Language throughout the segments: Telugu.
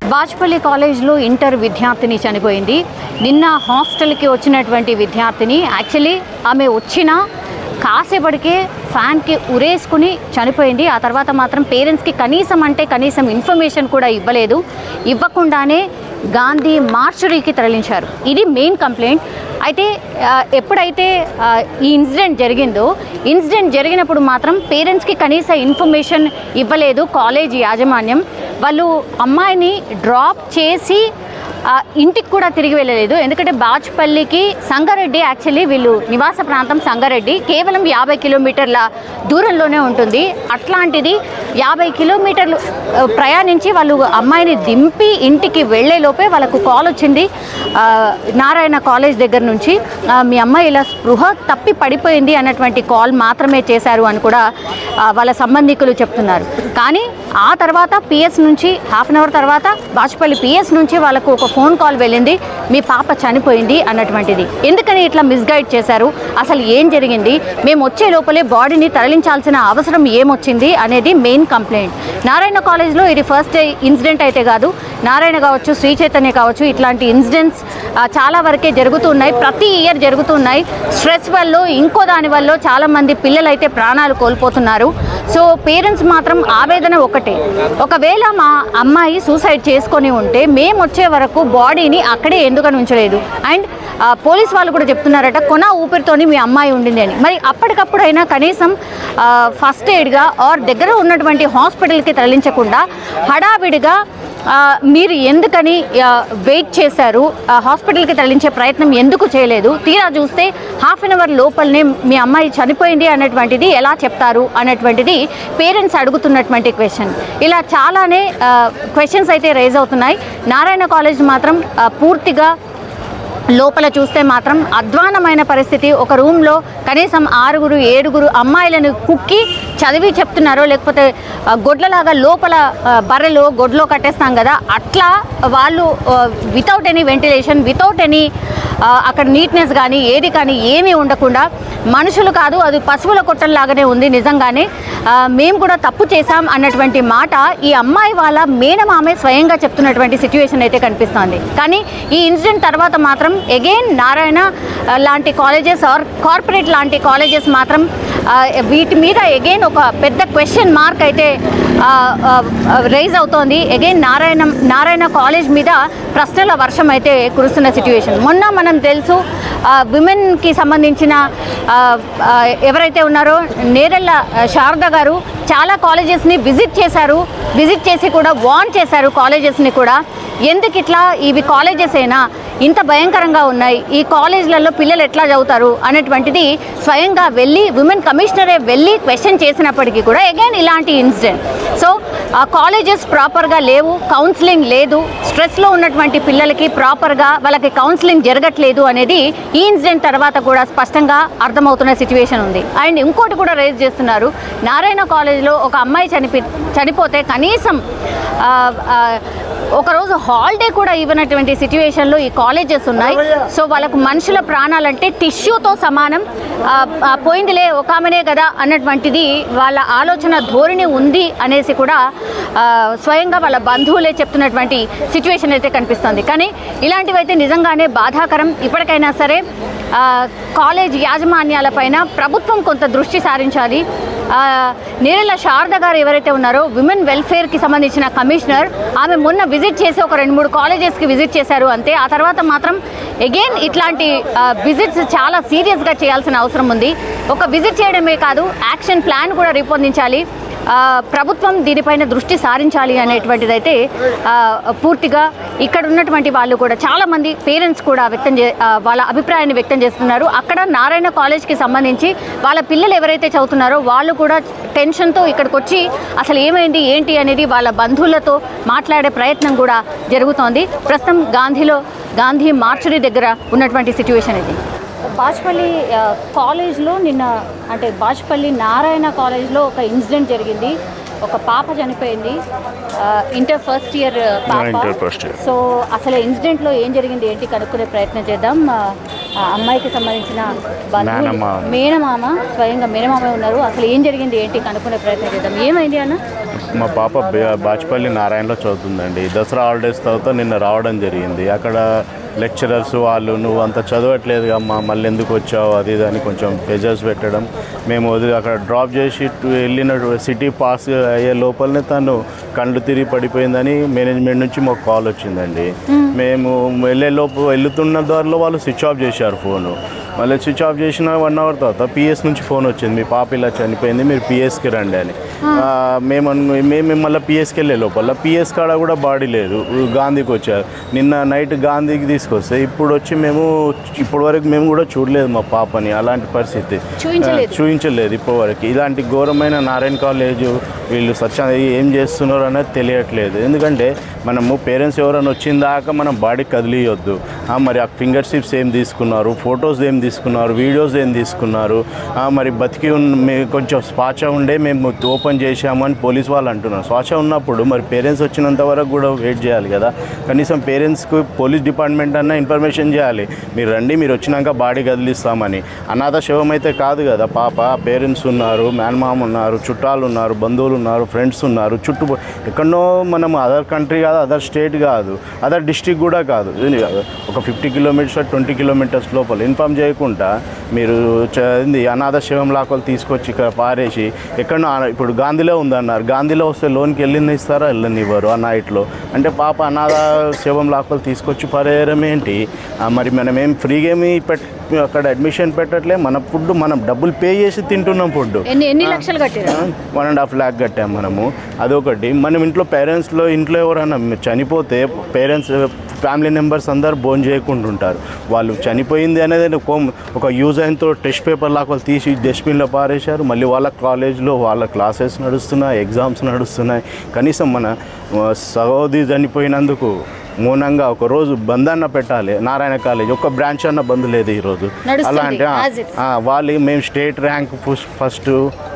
బాజ్పల్లి కాలేజ్లో ఇంటర్ విద్యార్థిని చనిపోయింది నిన్న హాస్టల్కి వచ్చినటువంటి విద్యార్థిని యాక్చువల్లీ ఆమె వచ్చిన కాసేపటికే ఫ్యాన్కి ఉరేసుకుని చనిపోయింది ఆ తర్వాత మాత్రం పేరెంట్స్కి కనీసం అంటే కనీసం ఇన్ఫర్మేషన్ కూడా ఇవ్వలేదు ఇవ్వకుండానే గాంధీ మార్చురీకి తరలించారు ఇది మెయిన్ కంప్లైంట్ అయితే ఆ, ఎప్పుడైతే ఆ, ఈ ఇన్సిడెంట్ జరిగిందో ఇన్సిడెంట్ జరిగినప్పుడు మాత్రం పేరెంట్స్కి కనీస ఇన్ఫర్మేషన్ ఇవ్వలేదు కాలేజ్ యాజమాన్యం వాళ్ళు అమ్మాయిని డ్రాప్ చేసి ఆ, ఇంటికి కూడా తిరిగి వెళ్ళలేదు ఎందుకంటే బాచ్పల్లికి సంగారెడ్డి యాక్చువల్లీ వీళ్ళు నివాస ప్రాంతం సంగారెడ్డి కేవలం యాభై కిలోమీటర్ల దూరంలోనే ఉంటుంది అట్లాంటిది యాభై కిలోమీటర్లు ఆ, ప్రయాణించి వాళ్ళు అమ్మాయిని దింపి ఇంటికి వెళ్ళే లోపే వాళ్ళకు కాల్ వచ్చింది ఆ, నారాయణ కాలేజ్ దగ్గర నుంచి ఆ, మీ అమ్మాయి ఇలా స్పృహ తప్పి పడిపోయింది అన్నటువంటి కాల్ మాత్రమే చేశారు అని కూడా ఆ, వాళ్ళ సంబంధికులు చెప్తున్నారు కానీ ఆ తర్వాత పిఎస్ నుంచి హాఫ్ అన్ అవర్ తర్వాత బాచుపల్లి పిఎస్ నుంచి వాళ్ళకు ఒక ఫోన్ కాల్ వెళ్ళింది మీ పాప చనిపోయింది అన్నటువంటిది ఎందుకని ఇట్లా మిస్గైడ్ చేశారు అసలు ఏం జరిగింది మేము వచ్చే లోపలే బాడీని తరలించాల్సిన అవసరం ఏమొచ్చింది అనేది మెయిన్ కంప్లైంట్ నారాయణ కాలేజ్లో ఇది ఫస్ట్ ఇన్సిడెంట్ అయితే కాదు నారాయణ కావచ్చు శ్రీ చైతన్య కావచ్చు ఇట్లాంటి ఇన్సిడెంట్స్ ఆ, చాలా వరకే జరుగుతున్నాయి ప్రతి ఇయర్ జరుగుతున్నాయి స్ట్రెస్ వల్ల ఇంకో దాని వల్ల చాలామంది పిల్లలు అయితే ప్రాణాలు కోల్పోతున్నారు సో పేరెంట్స్ మాత్రం ఆవేదన ఒకటే ఒకవేళ మా అమ్మాయి సూసైడ్ చేసుకొని ఉంటే మేము వచ్చే వరకు బాడీని అక్కడే ఎందుకని ఉంచలేదు అండ్ పోలీస్ వాళ్ళు కూడా చెప్తున్నారట కొన ఊపిరితోని మీ అమ్మాయి ఉండింది అని మరి అప్పటికప్పుడైనా కనీసం ఫస్ట్ ఎయిడ్గా ఆర్ దగ్గర ఉన్నటువంటి హాస్పిటల్కి తరలించకుండా హడావిడిగా ఆ, మీరు ఎందుకని ఆ, వెయిట్ చేశారు ఆ, హాస్పిటల్కి తరలించే ప్రయత్నం ఎందుకు చేయలేదు తీరా చూస్తే హాఫ్ అన్ అవర్ లోపలనే మీ అమ్మాయి చనిపోయింది అన్నటువంటిది ఎలా చెప్తారు అన్నటువంటిది పేరెంట్స్ అడుగుతున్నటువంటి క్వశ్చన్ ఇలా చాలానే క్వశ్చన్స్ అయితే రైజ్ అవుతున్నాయి నారాయణ కాలేజ్ మాత్రం ఆ, పూర్తిగా లోపల చూస్తే మాత్రం అధ్వానమైన పరిస్థితి ఒక రూమ్లో కనీసం ఆరుగురు ఏడుగురు అమ్మాయిలను కుక్కి చదివి చెప్తున్నారో లేకపోతే ఆ, గొడ్లలాగా లోపల ఆ, బర్రెలు గొడ్లో కట్టేస్తాం కదా అట్లా వాళ్ళు without any ventilation without any అక్కడ నీట్నెస్ కానీ ఏది కానీ ఏమీ ఉండకుండా మనుషులు కాదు అది పశువుల కొట్టంలాగానే ఉంది నిజంగానే ఆ, మేము కూడా తప్పు చేశాం అన్నటువంటి మాట ఈ అమ్మాయి వాళ్ళ మేనమామే స్వయంగా చెప్తున్నటువంటి సిచ్యువేషన్ అయితే కనిపిస్తోంది కానీ ఈ ఇన్సిడెంట్ తర్వాత మాత్రం ఎగైన్ నారాయణ ఆ, లాంటి కాలేజెస్ ఆర్ కార్పొరేట్ లాంటి కాలేజెస్ మాత్రం ఆ, వీటి మీద ఎగైన్ ఒక పెద్ద క్వశ్చన్ మార్క్ అయితే రైజ్ అవుతోంది ఎగైన్ నారాయణ నారాయణ కాలేజ్ మీద ప్రశ్నల వర్షం అయితే కురుస్తున్న సిచ్యువేషన్ మొన్న మనం తెలుసు విమెన్కి సంబంధించిన ఆ, ఆ, ఎవరైతే ఉన్నారో నేరెళ్ళ ఆ, శారద గారు చాలా కాలేజెస్ని విజిట్ చేశారు విజిట్ చేసి కూడా వార్న్ చేశారు కాలేజెస్ని కూడా ఎందుకు ఇట్లా ఇవి కాలేజెస్ అయినా ఇంత భయంకరంగా ఉన్నాయి ఈ కాలేజీలలో పిల్లలు ఎట్లా చదువుతారు అనేటువంటిది స్వయంగా వెళ్ళి ఉమెన్ కమిషనరే వెళ్ళి క్వశ్చన్ చేసినప్పటికీ కూడా అగైన్ ఇలాంటి ఇన్సిడెంట్ సో ఆ కాలేజెస్ ప్రాపర్గా లేవు కౌన్సిలింగ్ లేదు స్ట్రెస్లో ఉన్నటువంటి పిల్లలకి ప్రాపర్గా వాళ్ళకి కౌన్సిలింగ్ జరగట్లేదు అనేది ఈ ఇన్సిడెంట్ తర్వాత కూడా స్పష్టంగా అర్థమవుతున్న సిచ్యువేషన్ ఉంది అండ్ ఇంకోటి కూడా రేజ్ చేస్తున్నారు నారాయణ కాలేజ్లో ఒక అమ్మాయి చనిపి చనిపోతే కనీసం ఆ, ఆ, ఒకరోజు హాలిడే కూడా ఇవ్వనటువంటి సిచ్యువేషన్లో ఈ కాలేజెస్ ఉన్నాయి సో వాళ్ళకు మనుషుల ప్రాణాలంటే టిష్యూతో సమానం ఆ, ఆ, పోయిందిలే ఒక ఆమెనే కదా అన్నటువంటిది వాళ్ళ ఆలోచన ధోరణి ఉంది అనేసి కూడా ఆ, స్వయంగా వాళ్ళ బంధువులే చెప్తున్నటువంటి సిచ్యువేషన్ అయితే కనిపిస్తుంది కానీ ఇలాంటివైతే నిజంగానే బాధాకరం ఇప్పటికైనా సరే ఆ, కాలేజ్ యాజమాన్యాలపైన ప్రభుత్వం కొంత దృష్టి సారించాలి ఆ, నేరెళ్ళ శారద గారు ఎవరైతే ఉన్నారో విమెన్ వెల్ఫేర్కి సంబంధించిన కమిషనర్ ఆమె మొన్న విజిట్ చేసి ఒక రెండు మూడు కాలేజెస్కి విజిట్ చేశారు అంతే ఆ తర్వాత మాత్రం అగైన్ ఇట్లాంటి విజిట్స్ చాలా సీరియస్గా చేయాల్సిన అవసరం ఉంది ఒక విజిట్ చేయడమే కాదు యాక్షన్ ప్లాన్ కూడా రూపొందించాలి ఆ, ప్రభుత్వం దీనిపైన దృష్టి సారించాలి అనేటువంటిదైతే ఆ, పూర్తిగా ఇక్కడ ఉన్నటువంటి వాళ్ళు కూడా చాలామంది పేరెంట్స్ కూడా వ్యక్తం చే ఆ, వాళ్ళ అభిప్రాయాన్ని వ్యక్తం చేస్తున్నారు అక్కడ నారాయణ కాలేజ్కి సంబంధించి వాళ్ళ పిల్లలు ఎవరైతే చదువుతున్నారో వాళ్ళు కూడా టెన్షన్తో ఇక్కడికి వచ్చి అసలు ఏమైంది ఏంటి అనేది వాళ్ళ బంధువులతో మాట్లాడే ప్రయత్నం కూడా జరుగుతోంది ప్రస్తుతం గాంధీలో గాంధీ మార్చురీ దగ్గర ఉన్నటువంటి సిచ్యువేషన్ ఇది బాజ్పల్లి ఆ, కాలేజ్లో నిన్న అంటే బాజ్పల్లి నారాయణ కాలేజ్లో ఒక ఇన్సిడెంట్ జరిగింది ఒక పాప చనిపోయింది ఆ, ఇంటర్ ఫస్ట్ ఇయర్ పాప ఇంటర్ ఫస్ట్ ఇయర్. సో అసలు ఇన్సిడెంట్లో ఏం జరిగింది ఏంటి కనుక్కునే ప్రయత్నం చేద్దాం ఆ, ఆ అమ్మాయికి సంబంధించిన బంధువులు మేనమామ. మేనమామ స్వయంగా మేనమామ ఉన్నారు అసలు ఏం జరిగింది ఏంటి కనుక్కునే ప్రయత్నం చేద్దాం ఏమైంది అన్న మా పాప బే- బాచుపల్లి నారాయణలో చదువుతుందండి దసరా హాలిడేస్ తర్వాత నిన్న రావడం జరిగింది అక్కడ లెక్చరర్స్ వాళ్ళు నువ్వు అంత చదవట్లేదు అమ్మా మళ్ళీ ఎందుకు వచ్చావు అది ఇది అని కొంచెం ప్రెజర్స్ పెట్టడం మేము వదిలి అక్కడ డ్రాప్ చేసి టు- వెళ్ళిన సిటీ పాస్ అయ్యే లోపలనే తను కళ్ళు తిరిగి పడిపోయిందని మేనేజ్మెంట్ నుంచి మాకు కాల్ వచ్చిందండి మేము వెళ్ళే లోపు వెళ్తున్న దారిలో వాళ్ళు స్విచ్ ఆఫ్ చేశారు ఫోను మళ్ళీ స్విచ్ ఆఫ్ చేసిన వన్ అవర్ తర్వాత పిఎస్ నుంచి ఫోన్ వచ్చింది మీ పాప ఇలా చనిపోయింది మీరు పిఎస్కి రండి అని ఆ, మేము అను- మేము మళ్ళీ పిఎస్కి వెళ్ళే లోపల పిఎస్ కాడ కూడా బాడీ లేదు గాంధీకి వచ్చారు నిన్న నైట్ గాంధీకి తీసుకొస్తే ఇప్పుడు వచ్చి మేము ఇప్పటి వరకు మేము కూడా చూడలేదు మా పాపని అలాంటి పరిస్థితి చూపించలేదు. ఆ, చూపించలేదు ఇప్పటివరకు ఇలాంటి ఘోరమైన నారాయణ కాలేజ్ వీళ్ళు సత్య ఏం చేస్తున్నారు అనేది తెలియట్లేదు ఎందుకంటే మనము పేరెంట్స్ ఎవరైనా వచ్చిన దాకా మనం బాడీ కదిలియొద్దు ఆ, మరి ఆ ఫింగర్ స్టిప్స్ ఏం తీసుకున్నారు ఫొటోస్ ఏం తీసుకున్నారు వీడియోస్ ఏం తీసుకున్నారు ఆ, మరి బతికి ఉన్న మీ- కొంచెం స్వాచ ఉండే మేము ఓపెన్ చేశాము అని పోలీస్ వాళ్ళు అంటున్నారు స్వాచ ఉన్నప్పుడు మరి పేరెంట్స్ వచ్చినంత వరకు కూడా వెయిట్ చేయాలి కదా కనీసం పేరెంట్స్కి పోలీస్ డిపార్ట్మెంట్ అన్న ఇన్ఫర్మేషన్ చేయాలి మీరు రండి మీరు వచ్చినాక బాడీ కదిలిస్తామని అనాథ శవం అయితే కాదు కదా పాప పేరెంట్స్ ఉన్నారు మేనమామ ఉన్నారు చుట్టాలు ఉన్నారు బంధువులు ఉన్నారు ఫ్రెండ్స్ ఉన్నారు చుట్టూ ఎక్కడో మనం అదర్ కంట్రీ కాదు అదర్ స్టేట్ కాదు అదర్ డిస్టిక్ కూడా కాదు ఇది కాదు. ఒక ఫిఫ్టీ కిలోమీటర్స్ ట్వంటీ కిలోమీటర్స్ లోపల ఇన్ఫామ్ చేయకుండా మీరు చ- ఏంది అనాథ శవం లాకలు తీసుకొచ్చి ఇక్కడ పారేసి ఎక్కడో ఆ- ఇప్పుడు గాంధీలో ఉందన్నారు గాంధీలో వస్తే లోన్కి వెళ్ళింది ఇస్తారా వెళ్ళనివ్వరు ఆ నైట్లో అంటే పాప అనాథ శవం లాకలు తీసుకొచ్చి పారేయడం ఏంటి ఆ, మరి మనం ఏం ఫ్రీగా ఏమి పెట్ అక్కడ అడ్మిషన్ పెట్టట్లే మన ఫుడ్ మనం డబ్బులు పే చేసి తింటున్నాం ఫుడ్ ఎన్ని ఎన్ని లక్షలు కట్టారు వన్ అండ్ హాఫ్ ల్యాక్ కట్టాం మనము అదొకటి మనం ఇంట్లో పేరెంట్స్లో ఇంట్లో ఎవరైనా చనిపోతే పేరెంట్స్ ఫ్యామిలీ మెంబర్స్ అందరు భోజనం చేయకుండా ఉంటారు వాళ్ళు చనిపోయింది అనేది ఒక ఒక యూజ్ అయినతో టెస్ట్ పేపర్ లాగా వాళ్ళు తీసి డస్ట్బిన్లో పారేశారు మళ్ళీ వాళ్ళ కాలేజ్లో వాళ్ళ క్లాసెస్ నడుస్తున్నాయి ఎగ్జామ్స్ నడుస్తున్నాయి కనీసం మన ఆ, సహోదరి చనిపోయినందుకు మౌనంగా ఒక రోజు బంద్ అన్న పెట్టాలి నారాయణ కాలేజ్ ఒక బ్రాంచ్ అన్న బంద్ లేదు ఈరోజు నడుస్తుంది, అలాంటి ఆ, as it. ఆ, వాళ్ళు మేము స్టేట్ ర్యాంక్ ఫస్ట్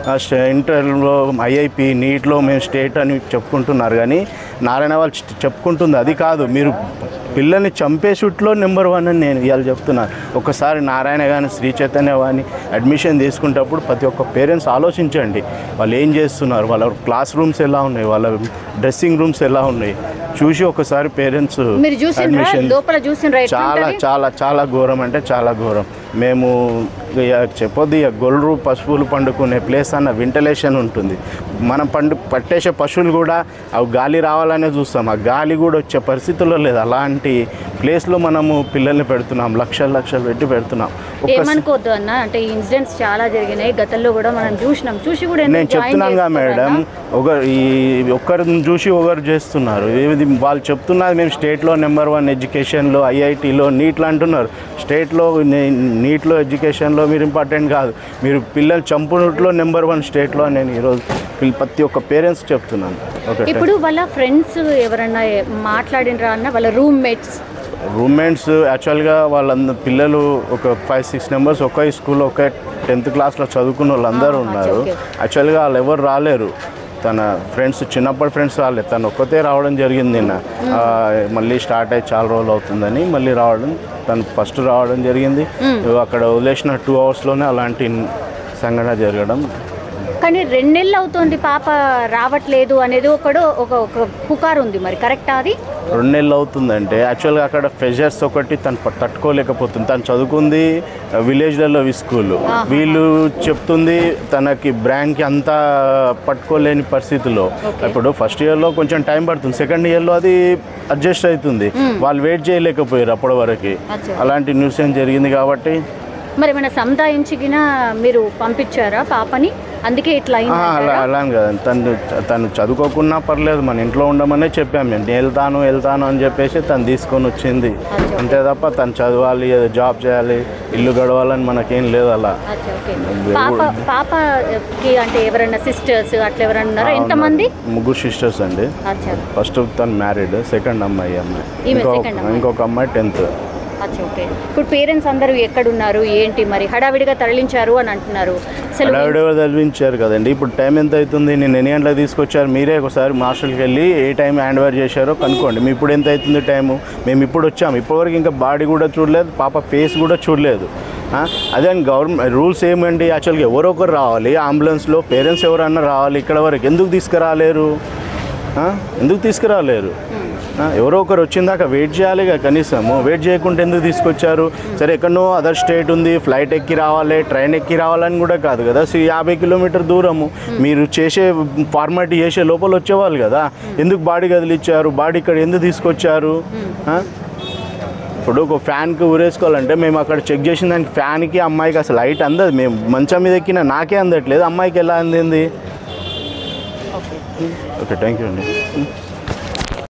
ఇంటర్లో ఐఐపి నీట్లో మేము స్టేట్ అని చెప్పుకుంటున్నారు కానీ నారాయణ వాళ్ళు చె- చెప్పుకుంటుంది అది కాదు మీరు పిల్లల్ని చంపే షూట్లో నెంబర్ వన్ అని నేను ఇవాళ చెప్తున్నాను ఒకసారి నారాయణ కానీ శ్రీ చైతన్య కానీ అడ్మిషన్ తీసుకునేటప్పుడు ప్రతి ఒక్క పేరెంట్స్ ఆలోచించండి వాళ్ళు ఏం చేస్తున్నారు వాళ్ళ క్లాస్ రూమ్స్ ఎలా ఉన్నాయి వాళ్ళ డ్రెస్సింగ్ రూమ్స్ ఎలా ఉన్నాయి చూసి ఒకసారి పేరెంట్స్ మీరు చూసిండ్రా లోపల చూసిండ్రా చాలా ఎట్లుంటది? చాలా చాలా ఘోరం అంటే చాలా ఘోరం మేము ఇక చెప్పొద్దు ఇక గొల్లు పశువులు పండుకునే ప్లేస్ అన్న వెంటిలేషన్ ఉంటుంది మనం పండు పట్టేసే పశువులు కూడా అవి గాలి రావాలనే చూస్తాం ఆ గాలి కూడా వచ్చే పరిస్థితుల్లో లేదు అలాంటి ప్లేస్లో మనము పిల్లల్ని పెడుతున్నాం లక్షలు లక్షలు పెట్టి పెడుతున్నాం ఒక్క ఏమనుకోవద్దు అన్న అంటే ఈ ఇన్సిడెంట్స్ చాలా జరిగినాయి గతంలో కూడా మనం చూసినాం చూసి కూడా ఎందుకు నేను join చెప్తున్నాగా మేడం చేసుకోరన్నా? ఒక ఈ ఒక్కరిని చూసి ఒకరు చేస్తున్నారు ఇది వాళ్ళు చెప్తున్నది మేము స్టేట్లో నెంబర్ వన్ ఎడ్యుకేషన్లో ఐఐటీలో నీట్లో అంటున్నారు స్టేట్లో నీట్లో ఎడ్యుకేషన్లో మీరు ఇంపార్టెంట్ కాదు మీరు పిల్లలు చంపునట్లో నెంబర్ వన్ స్టేట్లో అని నేను ఈరోజు పిల్ల- ప్రతి ఒక్క పేరెంట్స్ చెప్తున్నాను ఓకే ఇప్పుడు వాళ్ళ ఫ్రెండ్స్ ఎవరన్నా మాట్లాడినరా అన్న వాళ్ళ రూమ్మేట్స్ రూమ్మేట్స్ యాక్చువల్గా వాళ్ళంద పిల్లలు ఒక ఫైవ్ సిక్స్ మెంబర్స్ ఒకే స్కూల్లో ఒకే టెన్త్ క్లాస్లో చదువుకున్న వాళ్ళందరూ ఆహా, ఉన్నారు ఓకే. యాక్చువల్గా వాళ్ళు ఎవరు రాలేరు తన ఫ్రెండ్స్ చిన్నప్పటి ఫ్రెండ్స్ రాలేదు తను ఒక్కతే రావడం జరిగింది నిన్న ఆ, మళ్ళీ స్టార్ట్ అయ్యి చాలా రోజులు అవుతుందని మళ్ళీ రావడం తను ఫస్ట్ రావడం జరిగింది అక్కడ వదిలేసిన టూ అవర్స్లోనే అలాంటి సంఘటన జరగడం కానీ రెండు నెలలు అవుతుంది పాప రావట్లేదు అనేది ఒకడు ఒక ఒక పుకారు ఉంది మరి కరెక్టా అది రెండు నెలలు అవుతుందంటే యాక్చువల్గా అక్కడ ప్రెషర్స్ ఒకటి తను ప- తట్టుకోలేకపోతుంది తను చదువుకుంది విలేజ్లలో స్కూల్ వీళ్ళు చెప్తుంది తనకి బ్రాండ్కి అంతా పట్టుకోలేని పరిస్థితిలో ఇప్పుడు ఫస్ట్ ఇయర్లో కొంచెం టైం పడుతుంది సెకండ్ ఇయర్లో అది అడ్జస్ట్ అవుతుంది వాళ్ళు వెయిట్ చేయలేకపోయారు అప్పటి వరకు అచ్చా. అలాంటి న్యూస్ ఏం జరిగింది కాబట్టి మరి ఏమైనా సముదాయించిగిన మీరు పంపించారా పాపని అందుకే ఇట్లా ఆ, అలా అయింది అలా అని కదా తను తను చదువుకోకున్నా పర్లేదు మన ఇంట్లో ఉండమనే చెప్పాము మేము నేను వెళ్తాను వెళ్తాను అని చెప్పేసి తను తీసుకొని వచ్చింది అచ్చా. అంతే తప్ప తను చదవాలి ఏదో జాబ్ చేయాలి ఇల్లు గడవాలని మనకేం లేదు అలా అచ్చా, ఓకే. పాప పాపకి అంటే ఎవరైనా సిస్టర్స్ అట్లా ఎవరైనా ఉన్నారా ఎంతమంది ముగ్గురు సిస్టర్స్ అండి అచ్చా ఫస్ట్ తను మ్యారీడ్ సెకండ్ అమ్మాయి అమ్మాయి ఈమె ఇంకో second అమ్మాయి. ఇంకొక అమ్మాయి టెన్త్ అచ్చా ఓకే ఇప్పుడు పేరెంట్స్ అందరూ ఎక్కడున్నారు ఏంటి మరి హడావిడిగా తరలించారు అని అంటున్నారు అసలు హడావిడిగా చదివించారు కదండి ఇప్పుడు టైం ఎంత అవుతుంది నేను ఎన్ని గంటలకు తీసుకొచ్చారు మీరే ఒకసారి మాస్టర్కి వెళ్ళి ఏ టైం హ్యాండ్ ఓవర్ చేశారో కనుక్కోండి మీ ఇప్పుడు ఎంత అవుతుంది టైము మేము ఇప్పుడు వచ్చాము ఇప్పటివరకు ఇంకా బాడీ కూడా చూడలేదు పాప ఫేస్ కూడా చూడలేదు ఆ, అదే గవర్నమెంట్ రూల్స్ ఏమండి యాక్చువల్గా ఎవరో ఒకరు రావాలి అంబులెన్స్లో పేరెంట్స్ ఎవరన్నా రావాలి ఇక్కడ వరకు ఎందుకు తీసుకురాలేరు ఆ, ఎందుకు తీసుకురాలేరు ఆ, ఎవరో ఒకరు వచ్చిన దాకా వెయిట్ చేయాలి కదా కనీసము వెయిట్ చేయకుండా ఎందుకు తీసుకొచ్చారు సరే ఎక్కడనో అదర్ స్టేట్ ఉంది ఫ్లైట్ ఎక్కి రావాలి ట్రైన్ ఎక్కి రావాలని కూడా కాదు కదా సో యాభై కిలోమీటర్ దూరము మీరు చేసే ఫార్మాలిటీ చేసే లోపల వచ్చేవాళ్ళు కదా ఎందుకు బాడీ కదిలిచ్చారు బాడీ ఇక్కడ ఎందుకు తీసుకొచ్చారు ఆ? ఇప్పుడు ఒక ఫ్యాన్కి ఊరేసుకోవాలంటే మేము అక్కడ చెక్ చేసిన దానికి ఫ్యాన్కి అమ్మాయికి అసలు లైట్ అందదు మేము మంచం మీద ఎక్కిన నాకే అందట్లేదు అమ్మాయికి ఎలా అందింది ఓకే థ్యాంక్ యూ అండి